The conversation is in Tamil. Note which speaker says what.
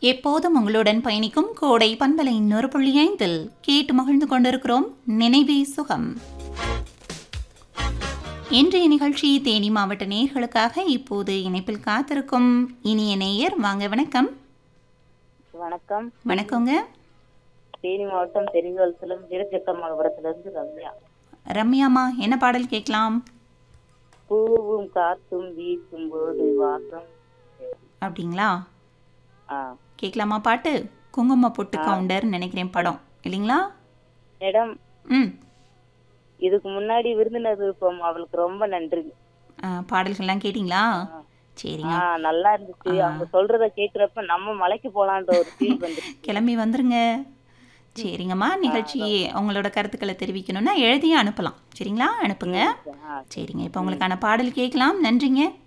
Speaker 1: எப்போதும் உங்களுடன் பயணிக்கும் கோடை பண்பலை இன்னொரு புள்ளி ஐந்தில் கேட்டு மகிழ்ந்து கொண்டிருக்கிறோம் நினைவே சுகம் இன்றைய நிகழ்ச்சி தேனி மாவட்ட நேயர்களுக்காக இப்போது இணைப்பில் காத்திருக்கும் இனிய நேயர் வாங்க வணக்கம்
Speaker 2: வணக்கம்
Speaker 1: வணக்கங்க
Speaker 2: தேனி மாவட்டம் தெரிஞ்சோலத்திலும் திருச்சக்கமங்கபுரத்துல இருந்து ரம்யா
Speaker 1: ரம்யாமா என்ன பாடல் கேட்கலாம்
Speaker 2: பூவும் காத்தும் வீசும் போது வாசம்
Speaker 1: அப்படிங்களா
Speaker 2: ஆ
Speaker 1: கேட்கலாமா பாட்டு குங்கும பொட்டு கவுண்டர் நினைக்கிறேன் படம் இல்லைங்களா
Speaker 2: மேடம்
Speaker 1: ம்
Speaker 2: இதுக்கு முன்னாடி விருந்தினர் விருப்பம் அவளுக்கு ரொம்ப நன்றி
Speaker 1: ஆ, பாடல்கள்லாம் கேட்டிங்களா சரிங்க
Speaker 2: ஆ நல்லா இருந்துச்சு அவங்க சொல்றத கேக்குறப்ப நம்ம மலைக்கு போலான்ற ஒரு ஃபீல் வந்துருச்சு
Speaker 1: கிளம்பி வந்துருங்க சரிங்கம்மா நிகழ்ச்சி உங்களோட கருத்துக்களை தெரிவிக்கணும்னா எழுதியே அனுப்பலாம் சரிங்களா அனுப்புங்க
Speaker 2: ஆ,
Speaker 1: சரிங்க இப்போ உங்களுக்கான பாடல் கேட்கலாம் நன்றிங்க